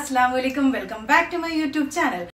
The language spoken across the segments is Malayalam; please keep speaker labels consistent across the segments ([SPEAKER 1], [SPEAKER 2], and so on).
[SPEAKER 1] അസ്സാം വലൈക്കും welcome back to my YouTube channel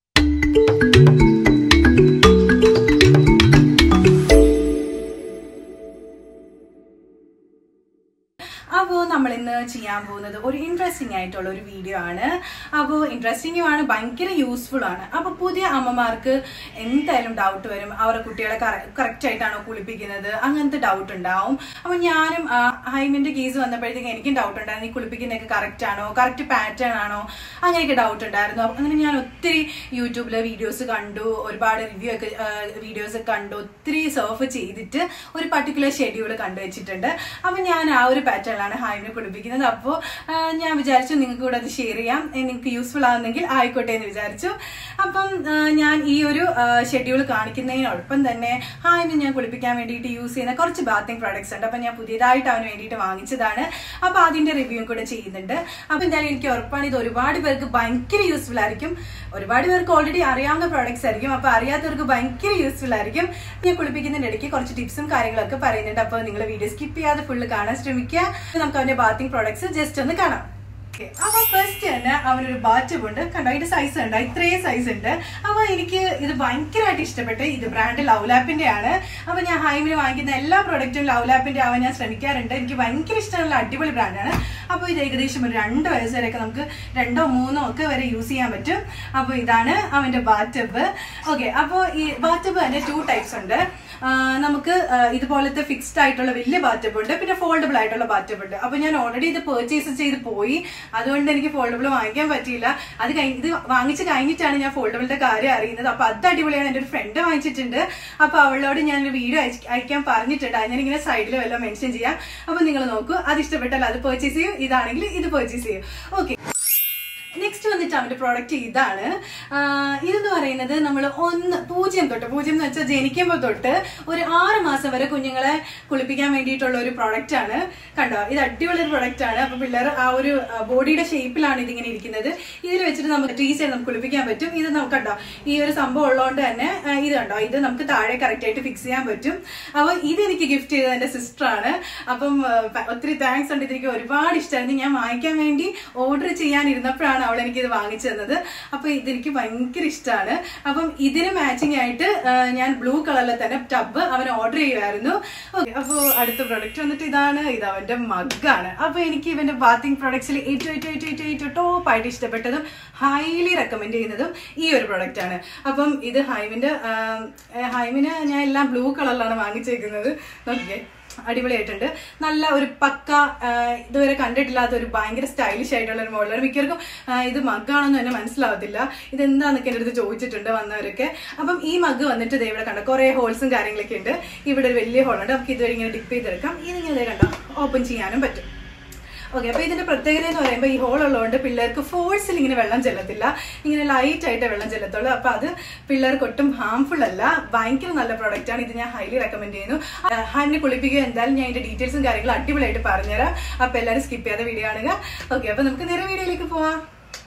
[SPEAKER 1] അപ്പോൾ നമ്മൾ ഇന്ന് ചെയ്യാൻ പോകുന്നത് ഒരു ഇൻട്രസ്റ്റിംഗ് ആയിട്ടുള്ള ഒരു വീഡിയോ ആണ് അപ്പോൾ ഇൻട്രസ്റ്റിംഗും ആണ് ഭയങ്കര യൂസ്ഫുൾ ആണ് അപ്പോൾ പുതിയ അമ്മമാർക്ക് എന്തായാലും ഡൗട്ട് വരും അവരുടെ കുട്ടികളെ കറക്റ്റ് ആയിട്ടാണോ കുളിപ്പിക്കുന്നത് അങ്ങനത്തെ ഡൗട്ട് ഉണ്ടാവും അപ്പോൾ ഞാനും ആ, ഹൈമിന്റെ കേസ് വന്നപ്പോഴത്തേക്കും എനിക്കും ഡൗട്ട് ഉണ്ടായിരുന്നു ഈ കുളിപ്പിക്കുന്നതൊക്കെ കറക്റ്റ് ആണോ കറക്റ്റ് പാറ്റേൺ ആണോ അങ്ങനെയൊക്കെ ഡൗട്ട് ഉണ്ടായിരുന്നു അപ്പൊ അങ്ങനെ ഞാൻ ഒത്തിരി യൂട്യൂബിലെ വീഡിയോസ് കണ്ടു ഒരുപാട് റിവ്യൂ ഒക്കെ വീഡിയോസ് കണ്ടു ഒത്തിരി സർഫ് ചെയ്തിട്ട് ഒരു പർട്ടിക്കുലർ ഷെഡ്യൂൾ കണ്ടുവച്ചിട്ടുണ്ട് അപ്പൊ ഞാൻ ആ ഒരു പാറ്റേണിലാണ് ഹായിനെ കുളിപ്പിക്കുന്നത് അപ്പോൾ ഞാൻ വിചാരിച്ചു നിങ്ങൾക്ക് കൂടെ അത് ഷെയർ ചെയ്യാം ഏ, നിങ്ങൾക്ക് യൂസ്ഫുൾ ആവുന്നെങ്കിൽ ആയിക്കോട്ടെ എന്ന് വിചാരിച്ചു അപ്പം ആ, ഞാൻ ഈ ഒരു ഷെഡ്യൂൾ കാണിക്കുന്നതിനൊപ്പം തന്നെ ഹായിനെ ഞാൻ കുളിപ്പിക്കാൻ വേണ്ടിയിട്ട് യൂസ് ചെയ്യുന്ന കുറച്ച് ബാത്തിങ് പ്രോഡക്ട്സ് ഉണ്ട് അപ്പം ഞാൻ പുതിയതായിട്ട് അവന് വേണ്ടിയിട്ട് വാങ്ങിച്ചതാണ് അപ്പോൾ അതിന്റെ റിവ്യൂ കൂടെ ചെയ്യുന്നുണ്ട് അപ്പോൾ എന്തായാലും എനിക്ക് ഉറപ്പാണ് ഇത് ഒരുപാട് പേർക്ക് ഭയങ്കര യൂസ്ഫുൾ ആയിരിക്കും ഒരുപാട് പേർക്ക് ഓൾറെഡി അറിയാവുന്ന പ്രോഡക്ട്സ് ആയിരിക്കും അപ്പോൾ അറിയാത്തവർക്ക് ഭയങ്കര യൂസ്ഫുൾ ആയിരിക്കും ഞാൻ കുളിപ്പിക്കുന്നതിന്റെ ഇടയ്ക്ക് കുറച്ച് ടിപ്സും കാര്യങ്ങളൊക്കെ പറയുന്നുണ്ട് അപ്പോൾ നിങ്ങൾ വീഡിയോ സ്കിപ്പ് ചെയ്യാതെ ഫുള്ള് കാണാൻ ശ്രമിക്കുക നമുക്ക് അവന്റെ ബാത്തിങ് പ്രോഡക്ട്സ് ജസ്റ്റ് ഒന്ന് കാണാം Okay. അപ്പൊ ഫസ്റ്റ് തന്നെ അവനൊരു ബാറ്റബ് ഉണ്ട് കണ്ടോ അതിന്റെ സൈസ് ഉണ്ട് ഇത്രയും സൈസ് ഉണ്ട് അപ്പൊ എനിക്ക് ഇത് ഭയങ്കരമായിട്ട് ഇഷ്ടപ്പെട്ട് ഇത് ബ്രാൻഡ് ലൗലാപ്പിന്റെ ആണ് അപ്പൊ ഞാൻ ഹൈമിന് വാങ്ങിക്കുന്ന എല്ലാ പ്രോഡക്റ്റും ലൗലാപ്പിന്റെ ആവാൻ ഞാൻ ശ്രമിക്കാറുണ്ട് എനിക്ക് ഭയങ്കര ഇഷ്ടമുള്ള അടിപൊളി ബ്രാൻഡാണ് അപ്പോൾ ഇത് ഏകദേശം ഒരു രണ്ട് വയസ്സ് വരെയൊക്കെ നമുക്ക് രണ്ടോ മൂന്നോ ഒക്കെ വരെ യൂസ് ചെയ്യാൻ പറ്റും അപ്പോൾ ഇതാണ് അവന്റെ ബാറ്റബ് ഓക്കെ അപ്പോൾ ഈ ബാറ്റബ് തന്നെ ടു ടൈപ്സ് ഉണ്ട് ആ, നമുക്ക് ആ, ഇതുപോലത്തെ ഫിക്സ്ഡ് ആയിട്ടുള്ള വലിയ ബാറ്റബ് ഉണ്ട് പിന്നെ ഫോൾഡബിൾ ആയിട്ടുള്ള ബാറ്റബ് ഉണ്ട് അപ്പൊ ഞാൻ ഓൾറെഡി ഇത് പർച്ചേസ് ചെയ്ത് പോയി അതുകൊണ്ട് എനിക്ക് ഫോൾഡബിൾ വാങ്ങിക്കാൻ പറ്റിയില്ല അത് കഴിഞ്ഞ് ഇത് വാങ്ങിച്ച് കഴിഞ്ഞിട്ടാണ് ഞാൻ ഫോൾഡബിളിന്റെ കാര്യം അറിയുന്നത് അപ്പൊ അത് അടിപൊളിയാണ് എൻ്റെ ഒരു ഫ്രണ്ട് വാങ്ങിച്ചിട്ടുണ്ട് അപ്പൊ അവളോട് ഞാൻ ഒരു വീഡിയോ അയക്കാൻ പറഞ്ഞിട്ടുണ്ട് അത് ഞാൻ ഇങ്ങനെ സൈഡിൽ വല്ലതും മെൻഷൻ ചെയ്യാം അപ്പൊ നിങ്ങൾ നോക്കൂ അത് ഇഷ്ടപ്പെട്ടാൽ അത് പർച്ചേസ് ചെയ്യൂ ഇതാണെങ്കിൽ ഇത് പർച്ചേസ് ചെയ്യൂ ഓക്കെ നെക്സ്റ്റ് വന്നിട്ട് അവന്റെ പ്രോഡക്റ്റ് ഇതാണ് ആഹ് ഇതെന്ന് പറയുന്നത് നമ്മൾ ഒന്ന് പൂജ്യം തൊട്ട് പൂജ്യം എന്ന് വെച്ചാൽ ജനിക്കുമ്പോൾ തൊട്ട് ഒരു ആറ് മാസം വരെ കുഞ്ഞുങ്ങളെ കുളിപ്പിക്കാൻ വേണ്ടിയിട്ടുള്ള ഒരു പ്രോഡക്റ്റ് ആണ് കണ്ടോ ഇത് അടിപൊളി ഒരു പ്രോഡക്റ്റ് ആണ് അപ്പൊ പിള്ളേർ ആ ഒരു ബോഡിയുടെ ഷേപ്പിലാണ് ഇതിങ്ങനെ ഇരിക്കുന്നത് ഇതിൽ വെച്ചിട്ട് നമുക്ക് ട്രീസ് ചെയ്ത് നമുക്ക് കുളിപ്പിക്കാൻ പറ്റും ഇത് നമുക്ക് കണ്ടോ ഈ ഒരു സംഭവം ഉള്ളതുകൊണ്ട് തന്നെ ആഹ് ഇത് കണ്ടോ ഇത് നമുക്ക് താഴെ കറക്റ്റ് ആയിട്ട് ഫിക്സ് ചെയ്യാൻ പറ്റും അപ്പൊ ഇത് എനിക്ക് ഗിഫ്റ്റ് ചെയ്തത് എന്റെ സിസ്റ്റർ ആണ് അപ്പം ആഹ് ഒത്തിരി താങ്ക്സ് ഉണ്ട് ഇതെനിക്ക് ഒരുപാട് ഇഷ്ടമായിരുന്നു ഞാൻ വാങ്ങിക്കാൻ വേണ്ടി ഓർഡർ ചെയ്യാനിരുന്നപ്പോഴാണ് അവൾ എനിക്ക് ഇത് വാങ്ങിച്ചു തന്നത് അപ്പൊ ഇതെനിക്ക് ഭയങ്കര ഇഷ്ടമാണ് അപ്പം ഇതിന് മാച്ചിങ് ആയിട്ട് ആ, ഞാൻ ബ്ലൂ കളറിലെ തന്നെ ടബ് അവൻ ഓർഡർ ചെയ്യുമായിരുന്നു ഓക്കെ അപ്പോൾ അടുത്ത പ്രൊഡക്റ്റ് വന്നിട്ട് ഇതാണ് ഇത് അവന്റെ മഗ്ഗാണ് അപ്പൊ എനിക്ക് ഇവന്റെ ബാത്തിങ് പ്രൊഡക്ട്സിൽ ഏറ്റവും ഏറ്റവും ഏറ്റവും ഏറ്റവും ഏറ്റവും ടോപ്പ് ആയിട്ട് ഇഷ്ടപ്പെട്ടതും ഹൈലി റെക്കമെൻഡ് ചെയ്യുന്നതും ഈ ഒരു പ്രൊഡക്റ്റ് ആണ് അപ്പം ഇത് ഹൈമിന്റെ ആ, ഹൈമിന് ഞാൻ എല്ലാം ബ്ലൂ കളറിലാണ് വാങ്ങിച്ചേക്കുന്നത് നോക്കിയേ അടിപൊളിയായിട്ടുണ്ട് നല്ല ഒരു പക്ക ആ, ഇതുവരെ കണ്ടിട്ടില്ലാത്ത ഒരു ഭയങ്കര സ്റ്റൈലിഷ് ആയിട്ടുള്ള ഒരു മോഡലാണ് മിക്കവർക്കും ആ, ഇത് മഗ്ഗാണെന്ന് തന്നെ മനസ്സിലാവത്തില്ല ഇത് എന്താന്നൊക്കെ എൻ്റെ അടുത്ത് ചോദിച്ചിട്ടുണ്ട് വന്നവരൊക്കെ അപ്പം ഈ മഗ് വന്നിട്ട് ദേ ഇവിടെ കണ്ടോ കുറേ ഹോൾസും കാര്യങ്ങളൊക്കെ ഉണ്ട് ഇവിടെ ഒരു വലിയ ഹോളുണ്ട് നമുക്ക് ഇതുവരെ ഇങ്ങനെ ഡിപ്പ് ചെയ്തെടുക്കാം ഇതിങ്ങനെ ദേ കണ്ടോ ഓപ്പൺ ചെയ്യാനും പറ്റും ഓക്കെ അപ്പൊ ഇതിന്റെ പ്രത്യേകത എന്ന് പറയുമ്പോൾ ഈ ഹോൾ ഉള്ളതുകൊണ്ട് പിള്ളേർക്ക് ഫോഴ്സിൽ ഇങ്ങനെ വെള്ളം ചെല്ലത്തില്ല ഇങ്ങനെ ലൈറ്റ് ആയിട്ട് വെള്ളം ചെല്ലത്തുള്ളൂ അപ്പൊ അത് പിള്ളേർക്ക് ഒട്ടും ഹാംഫുൾ അല്ല ഭയങ്കര നല്ല പ്രോഡക്റ്റ് ആണ് ഇത് ഞാൻ ഹൈലി റെക്കമെൻഡ് ചെയ്യുന്നു ഹാൻഡിനെ കുളിപ്പിക്കുക എന്തായാലും ഞാൻ ഇതിന്റെ ഡീറ്റെയിൽസും കാര്യങ്ങളും അടിപൊളിയായിട്ട് പറഞ്ഞുതരാം അപ്പൊ എല്ലാവരും സ്കിപ്പ് ചെയ്യാതെ വീഡിയോ കാണുക ഓക്കെ അപ്പൊ നമുക്ക് നേരെ വീഡിയോയിലേക്ക് പോവാം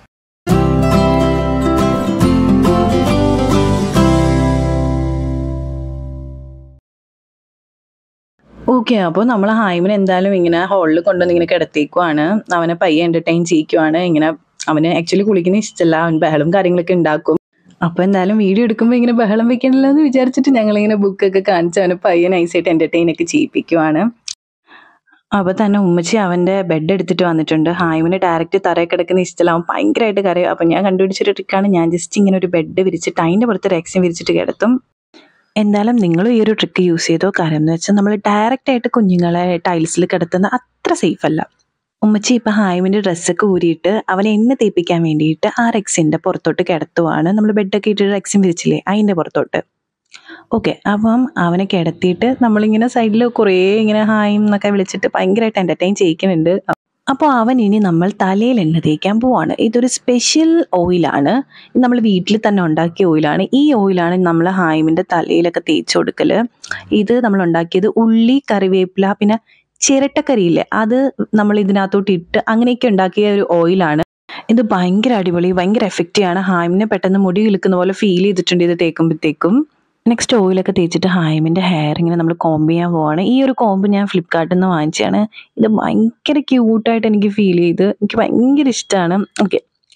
[SPEAKER 2] ഓക്കെ അപ്പോൾ നമ്മൾ ഹൈമിന് എന്തായാലും ഇങ്ങനെ ഹോളിൽ കൊണ്ടുവന്ന് ഇങ്ങനെ കിടത്തിക്കുവാണ് അവനെ പയ്യെ എൻ്റർടൈൻ ചെയ്യിക്കുവാണ് ഇങ്ങനെ അവന് ആക്ച്വലി കുളിക്കുന്ന ഇഷ്ടമല്ല അവൻ ബഹളം കാര്യങ്ങളൊക്കെ ഉണ്ടാക്കും അപ്പോൾ എന്തായാലും വീഡിയോ എടുക്കുമ്പോൾ ഇങ്ങനെ ബഹളം വെക്കണല്ലോ എന്ന് വിചാരിച്ചിട്ട് ഞങ്ങളിങ്ങനെ ബുക്കൊക്കെ കാണിച്ച് അവനെ പയ്യെ നൈസായിട്ട് എൻ്റർടൈൻ ഒക്കെ ചെയ്യിപ്പിക്കുവാണ് അപ്പോൾ തന്നെ ഉമ്മച്ചി അവൻ്റെ ബെഡ് എടുത്തിട്ട് വന്നിട്ടുണ്ട് ഹായ്മിന് ഡയറക്റ്റ് തറയിൽ കിടക്കുന്ന ഇഷ്ടമല്ല അവൻ ഭയങ്കരമായിട്ട് കരയും അപ്പോൾ ഞാൻ കണ്ടുപിടിച്ചൊരു ട്രിക്കാണ് ഞാൻ ജസ്റ്റ് ഇങ്ങനെ ഒരു ബെഡ് വിരിച്ചിട്ട് അതിൻ്റെ പുറത്ത് രക്സ്യം വിരിച്ചിട്ട് കിടത്തും എന്തായാലും നിങ്ങളും ഈ ഒരു ട്രിക്ക് യൂസ് ചെയ്തോ കാര്യം എന്ന് വെച്ചാൽ നമ്മൾ ഡയറക്റ്റ് ആയിട്ട് കുഞ്ഞുങ്ങളെ ടൈൽസിൽ കിടത്തുന്ന അത്ര സേഫ് അല്ല ഉമ്മച്ചി ഇപ്പം ഹായ്മിൻ്റെ ഡ്രസ്സൊക്കെ ഊരിയിട്ട് അവനെ എണ്ണ തേപ്പിക്കാൻ വേണ്ടിയിട്ട് ആ റെക്സിൻ്റെ പുറത്തോട്ട് കിടത്തുവാണ് നമ്മൾ ബെഡൊക്കെ ഇട്ടിട്ട് റെക്സിൻ വിരിച്ചില്ലേ അതിൻ്റെ പുറത്തോട്ട് ഓക്കെ അപ്പം അവനെ കിടത്തിയിട്ട് നമ്മളിങ്ങനെ സൈഡിൽ കുറേ ഇങ്ങനെ ഹായും എന്നൊക്കെ വിളിച്ചിട്ട് ഭയങ്കരമായിട്ട് എൻ്റർടൈൻ ചെയ്യിക്കുന്നുണ്ട് അപ്പോൾ അവൻ ഇനി നമ്മൾ തലയിൽ എണ്ണ തേക്കാൻ പോവാണ് ഇതൊരു സ്പെഷ്യൽ ഓയിലാണ് ഇത് നമ്മൾ വീട്ടിൽ തന്നെ ഉണ്ടാക്കിയ ഓയിലാണ് ഈ ഓയിലാണ് നമ്മൾ ഹായ്മിൻ്റെ തലയിലൊക്കെ തേച്ച് കൊടുക്കൽ ഇത് നമ്മൾ ഉണ്ടാക്കിയത് ഉള്ളി കറിവേപ്പില പിന്നെ ചിരട്ടക്കരിയില്ലേ അത് നമ്മൾ ഇതിനകത്തോട്ട് ഇട്ട് അങ്ങനെയൊക്കെ ഉണ്ടാക്കിയ ഒരു ഓയിലാണ് ഇത് ഭയങ്കര അടിപൊളി ഭയങ്കര എഫക്റ്റീവ് ആണ് ഹായ്മിനെ പെട്ടെന്ന് മുടി ഇളുക്കുന്ന പോലെ ഫീൽ ചെയ്തിട്ടുണ്ട് ഇത് തേക്കുമ്പോഴത്തേക്കും നെക്സ്റ്റ് ഓയിലൊക്കെ തേച്ചിട്ട് ഹായ്മിൻ്റെ ഹെയർ ഇങ്ങനെ നമ്മൾ കോംബ് ചെയ്യാൻ പോവാണ് ഈ ഒരു കോംബ് ഞാൻ ഫ്ലിപ്കാർട്ടിൽ നിന്ന് വാങ്ങിച്ചതാണ് ഇത് ഭയങ്കര ക്യൂട്ടായിട്ട് എനിക്ക് ഫീൽ ചെയ്ത് എനിക്ക് ഭയങ്കര ഇഷ്ടമാണ് ഓക്കെ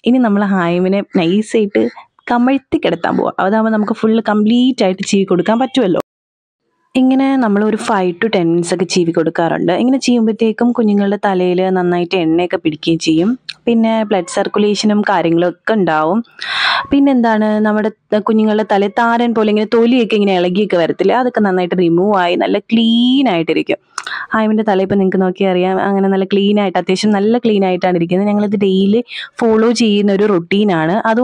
[SPEAKER 2] ഇനി നമ്മൾ ഹൈമിനെ നൈസായിട്ട് കമഴ്ത്തി കിടത്താൻ പോവാം അതാകുമ്പോൾ നമുക്ക് ഫുള്ള് കംപ്ലീറ്റ് ആയിട്ട് ചീവി കൊടുക്കാൻ പറ്റുമല്ലോ ഇങ്ങനെ നമ്മൾ ഒരു ഫൈവ് ടു ടെൻ മിനിറ്റ്സ് ഒക്കെ ചീവി കൊടുക്കാറുണ്ട് ഇങ്ങനെ ചെയ്യുമ്പോഴത്തേക്കും കുഞ്ഞുങ്ങളുടെ തലയിൽ നന്നായിട്ട് എണ്ണയൊക്കെ പിടിക്കുകയും ചെയ്യും പിന്നെ ബ്ലഡ് സർക്കുലേഷനും കാര്യങ്ങളും ഒക്കെ ഉണ്ടാവും പിന്നെ എന്താണ് നമ്മുടെ ത- കുഞ്ഞുങ്ങളുടെ തല താരൻ പോലെ ഇങ്ങനെ തൊലിയൊക്കെ ഇങ്ങനെ ഇളകിയൊക്കെ വരത്തില്ല അതൊക്കെ നന്നായിട്ട് റിമൂവ് ആയി നല്ല ക്ലീൻ ആയിട്ടിരിക്കും ആയവിൻ്റെ തല ഇപ്പം നിങ്ങൾക്ക് നോക്കിയാൽ അറിയാം അങ്ങനെ നല്ല ക്ലീൻ ആയിട്ട് അത്യാവശ്യം നല്ല ക്ലീൻ ആയിട്ടാണ് ഇരിക്കുന്നത് ഞങ്ങളിത് ഡെയിലി ഫോളോ ചെയ്യുന്ന ഒരു റൊട്ടീനാണ് അത്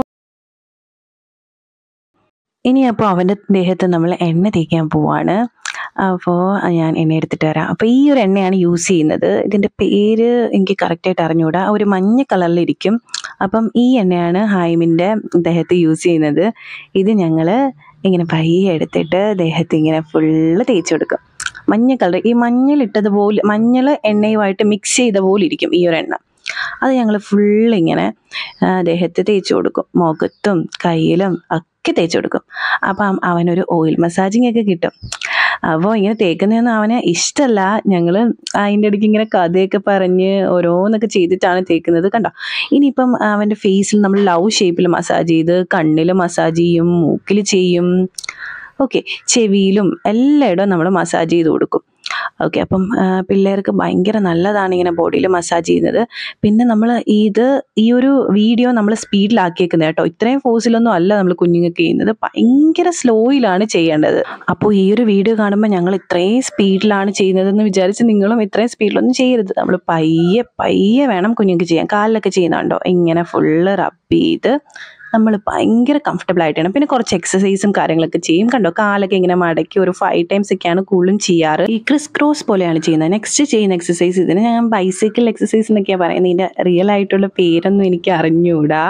[SPEAKER 2] ഇനി അപ്പോൾ അവൻ്റെ ദേഹത്ത് നമ്മൾ എണ്ണ തേക്കാൻ പോവാണ് അപ്പോൾ ഞാൻ എണ്ണ എടുത്തിട്ട് വരാം അപ്പോൾ ഈ ഒരു എണ്ണയാണ് യൂസ് ചെയ്യുന്നത് ഇതിൻ്റെ പേര് എനിക്ക് കറക്റ്റായിട്ട് അറിഞ്ഞുകൂടാ ഒരു മഞ്ഞ കളറിലിരിക്കും അപ്പം ഈ എണ്ണയാണ് ഹൈമിൻ്റെ ദേഹത്ത് യൂസ് ചെയ്യുന്നത് ഇത് ഞങ്ങൾ ഇങ്ങനെ പയ്യെ എടുത്തിട്ട് ദേഹത്ത് ഇങ്ങനെ ഫുള്ള് തേച്ച് കൊടുക്കും മഞ്ഞ കളർ ഈ മഞ്ഞളിട്ടതുപോലെ മഞ്ഞൾ എണ്ണയുമായിട്ട് മിക്സ് ചെയ്ത പോലെ ഇരിക്കും ഈ ഒരു എണ്ണ അത് ഞങ്ങൾ ഫുള്ള് ഇങ്ങനെ ആ, ദേഹത്ത് തേച്ച് കൊടുക്കും മുഖത്തും കയ്യിലും ഒക്കെ തേച്ച് കൊടുക്കും അപ്പം അവനൊരു ഓയിൽ മസാജിങ് ഒക്കെ കിട്ടും അപ്പോൾ ഇങ്ങനെ തേക്കുന്നതൊന്നും അവന് ഇഷ്ടമല്ല ഞങ്ങൾ അതിൻ്റെ ഇടയ്ക്ക് ഇങ്ങനെ കഥയൊക്കെ പറഞ്ഞ് ഓരോന്നൊക്കെ ചെയ്തിട്ടാണ് തേക്കുന്നത് കണ്ടോ ഇനിയിപ്പം അവൻ്റെ ഫേസിൽ നമ്മൾ ലവ് ഷേപ്പിൽ മസാജ് ചെയ്ത് കണ്ണിൽ മസാജ് ചെയ്യും മൂക്കിൽ ചെയ്യും ഓക്കെ ചെവിയിലും എല്ലായിടവും നമ്മൾ മസാജ് ചെയ്ത് കൊടുക്കും ഓക്കെ അപ്പം ആ, പിള്ളേർക്ക് ഭയങ്കര നല്ലതാണ് ഇങ്ങനെ ബോഡിയിൽ മസാജ് ചെയ്യുന്നത് പിന്നെ നമ്മൾ ഇത് ഈ ഒരു വീഡിയോ നമ്മൾ സ്പീഡിലാക്കിയേക്കുന്നത് കേട്ടോ ഇത്രയും ഫോഴ്സിലൊന്നും അല്ല നമ്മൾ കുഞ്ഞുങ്ങൾക്ക് ചെയ്യുന്നത് ഭയങ്കര സ്ലോയിലാണ് ചെയ്യേണ്ടത് അപ്പോൾ ഈ ഒരു വീഡിയോ കാണുമ്പോൾ ഞങ്ങൾ ഇത്രയും സ്പീഡിലാണ് ചെയ്യുന്നതെന്ന് വിചാരിച്ച് നിങ്ങളും ഇത്രയും സ്പീഡിലൊന്നും ചെയ്യരുത് നമ്മൾ പയ്യെ പയ്യെ വേണം കുഞ്ഞുങ്ങൾക്ക് ചെയ്യാൻ കാലിലൊക്കെ ചെയ്യുന്നുണ്ടോ ഇങ്ങനെ ഫുള്ള് റബ്ബ് ചെയ്ത് നമ്മൾ ഭയങ്കര കംഫർട്ടബിൾ ആയിട്ടാണ് പിന്നെ കുറച്ച് എക്സസൈസും കാര്യങ്ങളൊക്കെ ചെയ്യും കണ്ടോ കാലൊക്കെ ഇങ്ങനെ മടക്കി ഒരു ഫൈവ് ടൈംസ് ഒക്കെയാണ് കൂടുതലും ചെയ്യാറ് ഈ ക്രിസ് ക്രോസ് പോലെയാണ് ചെയ്യുന്നത് നെക്സ്റ്റ് ചെയ്യുന്ന എക്സസൈസ് ഇതിന് ഞാൻ ബൈസൈക്കിൾ എക്സസൈസ് എന്നൊക്കെയാണ് പറയുന്നത് ഇതിൻ്റെ റിയൽ ആയിട്ടുള്ള പേരൊന്നും എനിക്ക് അറിഞ്ഞൂടാ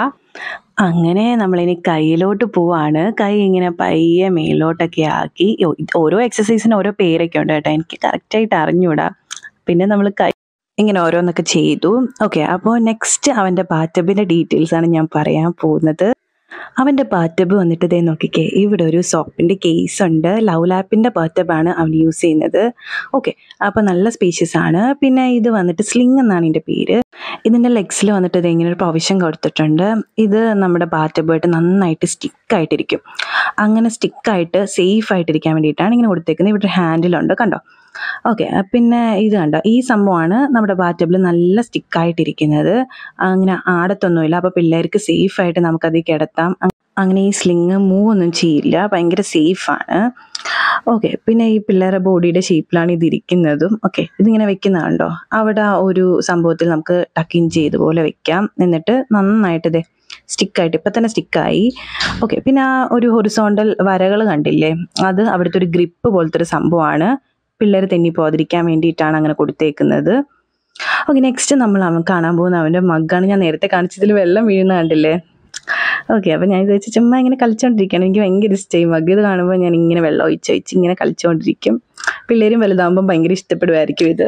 [SPEAKER 2] അങ്ങനെ നമ്മളിനി കയ്യിലോട്ട് പോവാണ് കൈ ഇങ്ങനെ പയ്യെ മേലോട്ടൊക്കെ ആക്കി യോ, ഇത് ഓരോ എക്സസൈസിന് ഓരോ പേരൊക്കെ ഉണ്ട് കേട്ടോ എനിക്ക് കറക്റ്റായിട്ട് അറിഞ്ഞൂടാ പിന്നെ നമ്മൾ കൈ ഇങ്ങനെ ഓരോന്നൊക്കെ ചെയ്തു ഓക്കെ അപ്പോൾ നെക്സ്റ്റ് അവൻ്റെ ബാറ്റബിൻ്റെ ഡീറ്റെയിൽസ് ആണ് ഞാൻ പറയാൻ പോകുന്നത് അവൻ്റെ ബാറ്റബ് വന്നിട്ട് ഇതേ നോക്കിക്കേ ഇവിടെ ഒരു സോപ്പിൻ്റെ കേസ് ഉണ്ട് ലവ് ലാപ്പിൻ്റെ ബാറ്റബാണ് അവൻ യൂസ് ചെയ്യുന്നത് ഓക്കെ അപ്പോൾ നല്ല സ്പേഷ്യസ് ആണ് പിന്നെ ഇത് വന്നിട്ട് സ്ലിങ് എന്നാണ് ഇതിൻ്റെ പേര് ഇതിൻ്റെ ലെഗ്സിൽ വന്നിട്ട് ഇത് ഇങ്ങനെ ഒരു പ്രൊവിഷൻ കൊടുത്തിട്ടുണ്ട് ഇത് നമ്മുടെ ബാറ്റബായിട്ട് നന്നായിട്ട് സ്റ്റിക്കായിട്ടിരിക്കും അങ്ങനെ സ്റ്റിക്കായിട്ട് സേഫ് ആയിട്ടിരിക്കാൻ വേണ്ടിയിട്ടാണ് ഇങ്ങനെ കൊടുത്തേക്കുന്നത് ഇവിടെ ഹാൻഡിലുണ്ട് കണ്ടോ ഓക്കെ പിന്നെ ഇത് കണ്ടോ ഈ സംഭവമാണ് നമ്മുടെ ബാറ്റബിൾ നല്ല സ്റ്റിക്കായിട്ടിരിക്കുന്നത് അങ്ങനെ ആടത്തൊന്നുമില്ല അപ്പോൾ പിള്ളേർക്ക് സേഫ് ആയിട്ട് നമുക്കതിൽ കിടത്താം അ- അങ്ങനെ ഈ സ്ലിങ് മൂവ് ഒന്നും ചെയ്യില്ല ഭയങ്കര സേഫാണ് ഓക്കെ പിന്നെ ഈ പിള്ളേരുടെ ബോഡിയുടെ ഷേപ്പിലാണ് ഇത് ഇരിക്കുന്നതും ഓക്കെ ഇതിങ്ങനെ വെക്കുന്നതുണ്ടോ അവിടെ ആ ഒരു സംഭവത്തിൽ നമുക്ക് ടക്കിൻ ചെയ്ത് പോലെ വെക്കാം എന്നിട്ട് നന്നായിട്ട് ഇത് സ്റ്റിക്കായിട്ട് ഇപ്പം തന്നെ സ്റ്റിക്കായി ഓക്കെ പിന്നെ ആ ഒരു ഹൊറിസോണ്ടൽ വരകൾ കണ്ടില്ലേ അത് അവിടുത്തെ ഒരു ഗ്രിപ്പ് പോലത്തെ ഒരു സംഭവമാണ് പിള്ളേർ തെന്നി പോകാതിരിക്കാൻ വേണ്ടിയിട്ടാണ് അങ്ങനെ കൊടുത്തേക്കുന്നത് ഓക്കെ നെക്സ്റ്റ് നമ്മൾ അവൻ കാണാൻ പോകുന്ന അവൻ്റെ മഗ്ഗാണ് ഞാൻ നേരത്തെ കാണിച്ചതിൽ വെള്ളം വീഴുന്ന കണ്ടില്ലേ ഓക്കെ അപ്പം ഞാൻ വിചാരിച്ചു ചുമ്മാ ഇങ്ങനെ കളിച്ചുകൊണ്ടിരിക്കുകയാണ് എനിക്ക് ഭയങ്കര ഇഷ്ടമായി മഗ് ഇത് കാണുമ്പോൾ ഞാൻ ഇങ്ങനെ വെള്ളം ഒഴിച്ച് ഒഴിച്ച് ഇങ്ങനെ കളിച്ചുകൊണ്ടിരിക്കും പിള്ളേരും വലുതാകുമ്പോൾ ഭയങ്കര ഇഷ്ടപ്പെടുമായിരിക്കും ഇത്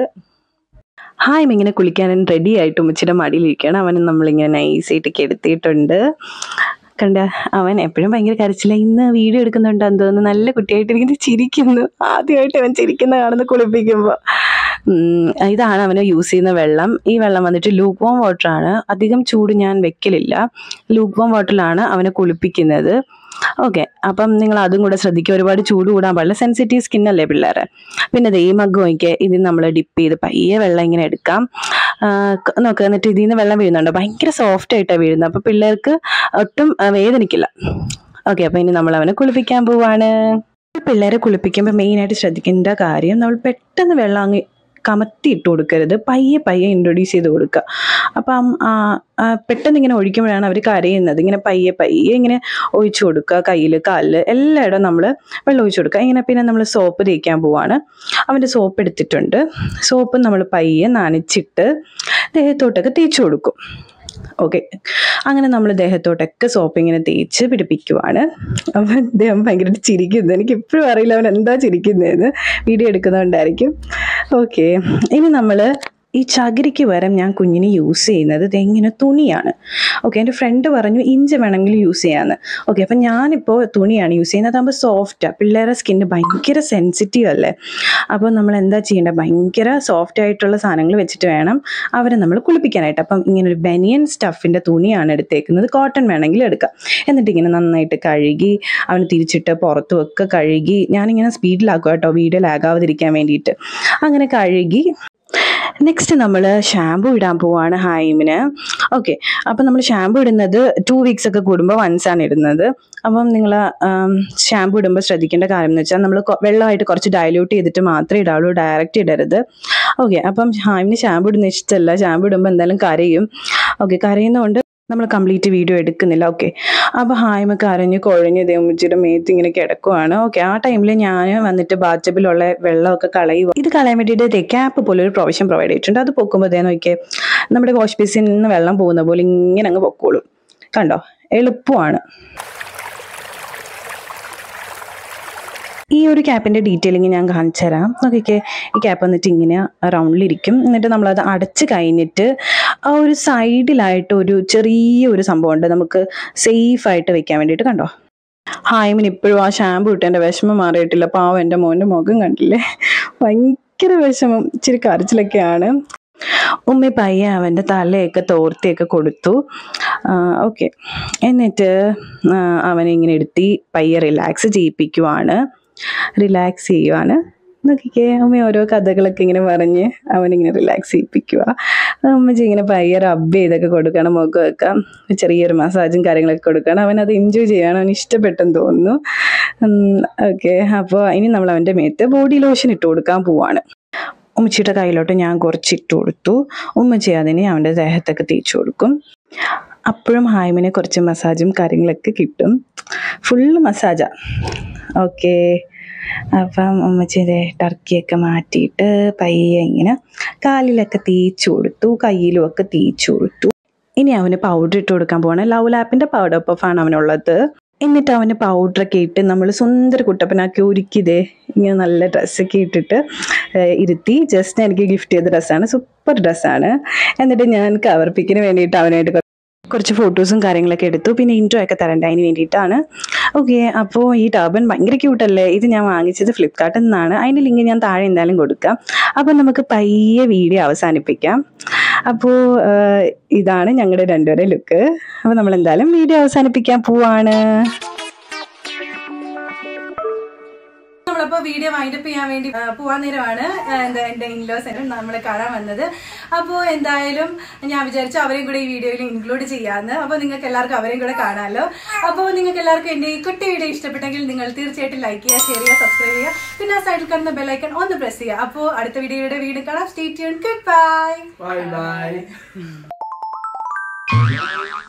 [SPEAKER 2] ഹായ് ഇങ്ങനെ കുളിക്കാൻ റെഡി ആയിട്ട് ഉമ്മച്ചിയുടെ മടിയിലിരിക്കുകയാണ് അവനെ നമ്മളിങ്ങനെ നൈസായിട്ട് കെടുത്തിയിട്ടുണ്ട് കണ്ട അവൻ എപ്പോഴും ഭയങ്കര കരച്ചില്ല ഇന്ന് വീഡിയോ എടുക്കുന്നുണ്ട് എന്തോന്ന് നല്ല കുട്ടിയായിട്ടിരിക്കുന്നത് ചിരിക്കുന്നു ആദ്യമായിട്ട് അവൻ ചിരിക്കുന്ന കാണുന്ന കുളിപ്പിക്കുമ്പോൾ ഉം, ഇതാണ് അവന് യൂസ് ചെയ്യുന്ന വെള്ളം ഈ വെള്ളം വന്നിട്ട് ലൂക്ക് വോം വാട്ടറാണ് അധികം ചൂട് ഞാൻ വെക്കലില്ല ലൂക്ക് വോം വാട്ടറിലാണ് അവനെ കുളിപ്പിക്കുന്നത് ഓക്കെ അപ്പം നിങ്ങൾ അതും കൂടെ ശ്രദ്ധിക്കുക ഒരുപാട് ചൂട് കൂടാൻ പാടില്ല സെൻസിറ്റീവ് സ്കിൻ അല്ലേ പിള്ളേരെ പിന്നെ ദേ ഈ മഗ് നോക്കിയ ഇതിൽ നമ്മൾ ഡിപ്പ് ചെയ്ത് പയ്യെ വെള്ളം ഇങ്ങനെ എടുക്കാം ആ, ക- നോക്ക് എന്നിട്ട് ഇതിൽ നിന്ന് വെള്ളം വീഴുന്നുണ്ട് ഭയങ്കര സോഫ്റ്റ് ആയിട്ടാണ് വീഴുന്നത് അപ്പോൾ പിള്ളേർക്ക് ഒട്ടും ആ, വേദനിക്കില്ല ഓക്കെ അപ്പോൾ ഇനി നമ്മൾ അവനെ കുളിപ്പിക്കാൻ പോവാണ് പിള്ളേരെ കുളിപ്പിക്കുമ്പോൾ മെയിനായിട്ട് ശ്രദ്ധിക്കേണ്ട കാര്യം നമ്മൾ പെട്ടെന്ന് വെള്ളം അങ്ങ് കമത്തി ഇട്ട് കൊടുക്കരുത് പയ്യെ പയ്യെ ഇൻട്രൊഡ്യൂസ് ചെയ്ത് കൊടുക്കുക അപ്പം ആ, ആ, പെട്ടെന്ന് ഇങ്ങനെ ഒഴിക്കുമ്പോഴാണ് അവർ കരയുന്നത് ഇങ്ങനെ പയ്യെ പയ്യെ ഇങ്ങനെ ഒഴിച്ചു കൊടുക്കുക കയ്യിൽ കാലിൽ എല്ലായിടവും നമ്മൾ വെള്ളം ഒഴിച്ചു കൊടുക്കുക ഇങ്ങനെ പിന്നെ നമ്മൾ സോപ്പ് തേക്കാൻ പോവാണ് അവൻ്റെ സോപ്പ് എടുത്തിട്ടുണ്ട് സോപ്പ് നമ്മൾ പയ്യെ നനച്ചിട്ട് ദേഹത്തോട്ടൊക്കെ തേച്ച് കൊടുക്കും ഓക്കെ അങ്ങനെ നമ്മൾ ദേഹത്തോട്ടൊക്കെ സോപ്പ് ഇങ്ങനെ തേച്ച് പിടിപ്പിക്കുവാണ് അപ്പം അദ്ദേഹം ഭയങ്കരമായിട്ട് ചിരിക്കുന്നത് എനിക്ക് ഇപ്പോഴും അറിയില്ല അവൻ എന്താ ചിരിക്കുന്നതെന്ന് വീഡിയോ എടുക്കുന്നതുകൊണ്ടായിരിക്കും ഓക്കെ ഇനി നമ്മൾ ഈ ചകിരിക്ക് പകരം ഞാൻ കുഞ്ഞിന് യൂസ് ചെയ്യുന്നത് ഇതെങ്ങനെ തുണിയാണ് ഓക്കെ എൻ്റെ ഫ്രണ്ട് പറഞ്ഞു ഇഞ്ചി വേണമെങ്കിൽ യൂസ് ചെയ്യാമെന്ന് ഓക്കെ അപ്പം ഞാനിപ്പോൾ തുണിയാണ് യൂസ് ചെയ്യുന്നത് അതാകുമ്പോൾ സോഫ്റ്റാണ് പിള്ളേരുടെ സ്കിന്ന് ഭയങ്കര സെൻസിറ്റീവ് അല്ലേ അപ്പോൾ നമ്മൾ എന്താ ചെയ്യേണ്ടത് ഭയങ്കര സോഫ്റ്റ് ആയിട്ടുള്ള സാധനങ്ങൾ വെച്ചിട്ട് വേണം അവരെ നമ്മൾ കുളിപ്പിക്കാനായിട്ട് അപ്പം ഇങ്ങനെ ഒരു ബനിയൻ സ്റ്റഫിൻ്റെ തുണിയാണ് എടുത്തേക്കുന്നത് കോട്ടൺ വേണമെങ്കിൽ എടുക്കാം എന്നിട്ട് ഇങ്ങനെ നന്നായിട്ട് കഴുകി അവന് തിരിച്ചിട്ട് പുറത്തും ഒക്കെ കഴുകി ഞാനിങ്ങനെ സ്പീഡിലാക്കുക കേട്ടോ വീഡിയോ ലാഗാവാതിരിക്കാൻ വേണ്ടിയിട്ട് അങ്ങനെ കഴുകി നെക്സ്റ്റ് നമ്മൾ ഷാമ്പു ഇടാൻ പോവാണ് ഹൈമിന് ഓക്കെ അപ്പം നമ്മൾ ഷാമ്പു ഇടുന്നത് ടു വീക്സ് ഒക്കെ കൂടുമ്പോൾ വൺസ് ആണ് ഇടുന്നത് അപ്പം നിങ്ങൾ ഷാമ്പു ഇടുമ്പോൾ ശ്രദ്ധിക്കേണ്ട കാര്യം എന്ന് വെച്ചാൽ നമ്മൾ വെള്ളമായിട്ട് കുറച്ച് ഡയല്യൂട്ട് ചെയ്തിട്ട് മാത്രമേ ഇടാവുള്ളൂ ഡയറക്റ്റ് ഇടരുത് ഓക്കെ അപ്പം ഹൈമിന് ഷാമ്പു ഇടുന്ന ഇഷ്ടമല്ല ഷാമ്പു ഇടുമ്പോൾ എന്തായാലും കരയും ഓക്കെ കരയുന്നതുകൊണ്ട് നമ്മൾ കംപ്ലീറ്റ് വീഡിയോ എടുക്കുന്നില്ല ഓക്കെ അപ്പോൾ ഹായ്മ കരഞ്ഞ് കുഴഞ്ഞ് ദേമുച്ചിയുടെ മേത്ത് ഇങ്ങനെ കിടക്കുവാണ് ഓക്കെ ആ ടൈമിൽ ഞാൻ വന്നിട്ട് ബാച്ചബിലുള്ള വെള്ളമൊക്കെ കളയുക ഇത് കളയാൻ വേണ്ടിയിട്ട് ക്യാപ്പ് പോലെ ഒരു പ്രൊവിഷൻ പ്രൊവൈഡ് ചെയ്തിട്ടുണ്ട് അത് പൊക്കുമ്പോൾ ദേ നോക്കിയേ നമ്മുടെ വാഷ് ബേസിൽ നിന്ന് വെള്ളം പോകുന്ന പോലെ ഇങ്ങനെ അങ്ങ് പൊക്കോളും കണ്ടോ എളുപ്പമാണ് ഈ ഒരു ക്യാപ്പിൻ്റെ ഡീറ്റെയിലിങ് ഞാൻ കാണിച്ചു തരാം നോക്കിക്കേ ഈ ക്യാപ്പ് വന്നിട്ട് ഇങ്ങനെ റൗണ്ടിലിരിക്കും എന്നിട്ട് നമ്മളത് അടച്ച് കഴിഞ്ഞിട്ട് ആ ഒരു സൈഡിലായിട്ട് ഒരു ചെറിയ ഒരു സംഭവം ഉണ്ട് നമുക്ക് സേഫ് ആയിട്ട് വെക്കാൻ വേണ്ടിയിട്ട് കണ്ടോ ഹായ്മിന് ഇപ്പോഴും ആ ഷാമ്പു ഇട്ട് എൻ്റെ വിഷമം മാറിയിട്ടില്ല പാവം എൻ്റെ മോൻ്റെ മുഖം കണ്ടില്ലേ ഭയങ്കര വിഷമം ഇച്ചിരി കരച്ചിലൊക്കെയാണ് ഉമ്മി പയ്യെ അവൻ്റെ തലയൊക്കെ തോർത്തിയൊക്കെ കൊടുത്തു ഓക്കെ എന്നിട്ട് ആ, അവനെ ഇങ്ങനെ എടുത്തി പയ്യെ റിലാക്സ് ചെയ്യിപ്പിക്കുവാണ് റിലാക്സ് ചെയ്യുവാണ് നോക്കിക്കേ അമ്മ ഓരോ കഥകളൊക്കെ ഇങ്ങനെ പറഞ്ഞ് അവനിങ്ങനെ റിലാക്സ് ചെയ്യിപ്പിക്കുക അമ്മച്ചി ഇങ്ങനെ പയ്യെ റബ്ബ് ചെയ്തൊക്കെ കൊടുക്കണം മുഖമൊക്കെ ചെറിയൊരു മസാജും കാര്യങ്ങളൊക്കെ കൊടുക്കണം അവൻ അത് എൻജോയ് ചെയ്യാണ് അവന് ഇഷ്ടപ്പെട്ടെന്ന് തോന്നുന്നു ഓക്കെ അപ്പോൾ ഇനി നമ്മൾ അവൻ്റെ മേത്ത് ബോഡി ലോഷൻ ഇട്ട് കൊടുക്കാൻ പോവാണ് ഉമ്മച്ചിയുടെ കയ്യിലോട്ട് ഞാൻ കുറച്ച് ഇട്ട് കൊടുത്തു ഉമ്മച്ചി അതിനെ അവൻ്റെ ദേഹത്തൊക്കെ തേച്ച് കൊടുക്കും അപ്പോഴും ഹായ്മിനെ കുറച്ച് മസാജും കാര്യങ്ങളൊക്കെ കിട്ടും ഫുള്ള് മസാജാ ഓക്കെ അപ്പം ഉമ്മച്ചിയുടെ ടർക്കിയൊക്കെ മാറ്റിയിട്ട് പയ്യെ ഇങ്ങനെ കാലിലൊക്കെ തേച്ച് കൊടുത്തു കയ്യിലും ഒക്കെ തേച്ച് കൊടുത്തു ഇനി അവന് പൗഡർ ഇട്ട് കൊടുക്കാൻ പോവാണ് ലവ് ലാപ്പിൻ്റെ പൗഡർ പഫാണ് അവനുള്ളത് എന്നിട്ട് അവന് പൗഡറൊക്കെ ഇട്ട് നമ്മൾ സുന്ദര കുട്ടപ്പനാക്കി ഒരുക്കിതേ ഇങ്ങനെ നല്ല ഡ്രസ്സൊക്കെ ഇട്ടിട്ട് ഏഹ് ഇരുത്തി ജസ്റ്റ് എനിക്ക് ഗിഫ്റ്റ് ചെയ്ത ഡ്രസ്സാണ് സൂപ്പർ ഡ്രസ്സാണ് എന്നിട്ട് ഞാൻ കവർ പിക്കിന് വേണ്ടിയിട്ട് അവനായിട്ട് കുറ- കുറച്ച് ഫോട്ടോസും കാര്യങ്ങളൊക്കെ എടുത്തു പിന്നെ ഇൻട്രോ ഒക്കെ തരണ്ട അതിന് വേണ്ടിയിട്ടാണ് ഓക്കെ അപ്പോൾ ഈ ടർബൻ ഭയങ്കര ക്യൂട്ടല്ലേ ഇത് ഞാൻ വാങ്ങിച്ചത് ഫ്ലിപ്കാർട്ടിൽ നിന്നാണ് അതിൻ്റെ ലിങ്ക് ഞാൻ താഴെ എന്തായാലും കൊടുക്കാം അപ്പോൾ നമുക്ക് പയ്യെ വീഡിയോ അവസാനിപ്പിക്കാം അപ്പോൾ ഇതാണ് ഞങ്ങളുടെ രണ്ടുപേരുടെ ലുക്ക് അപ്പോൾ നമ്മൾ എന്തായാലും വീഡിയോ അവസാനിപ്പിക്കാൻ പോവാണ്
[SPEAKER 1] നമ്മളപ്പോ വീഡിയോ വൈൻഡപ്പ് ചെയ്യാൻ വേണ്ടി ആ, പോവാൻ നേരമാണ് ആ, എന്താ എന്റെ ഇൻലോസ് നമ്മളെ കാണാൻ വന്നത് അപ്പോൾ എന്തായാലും ഞാൻ വിചാരിച്ചു അവരെയും കൂടെ ഈ വീഡിയോയിൽ ഇൻക്ലൂഡ് ചെയ്യാന്ന് അപ്പോൾ നിങ്ങൾക്ക് എല്ലാവർക്കും അവരെയും കൂടെ കാണാമല്ലോ അപ്പോൾ നിങ്ങൾക്ക് എല്ലാവർക്കും എന്റെ ഈ കുട്ടി വീഡിയോ ഇഷ്ടപ്പെട്ടെങ്കിൽ നിങ്ങൾ തീർച്ചയായിട്ടും ലൈക്ക് ചെയ്യുക ഷെയർ ചെയ്യുക സബ്സ്ക്രൈബ് ചെയ്യുക പിന്നെ ആ സൈഡിൽ കാണുന്ന ബെല്ലൈക്കൺ ഒന്ന് പ്രസ് ചെയ്യുക അപ്പോൾ അടുത്ത വീഡിയോയുടെ വീട് കാണാം stay tune good bye
[SPEAKER 3] Bye bye.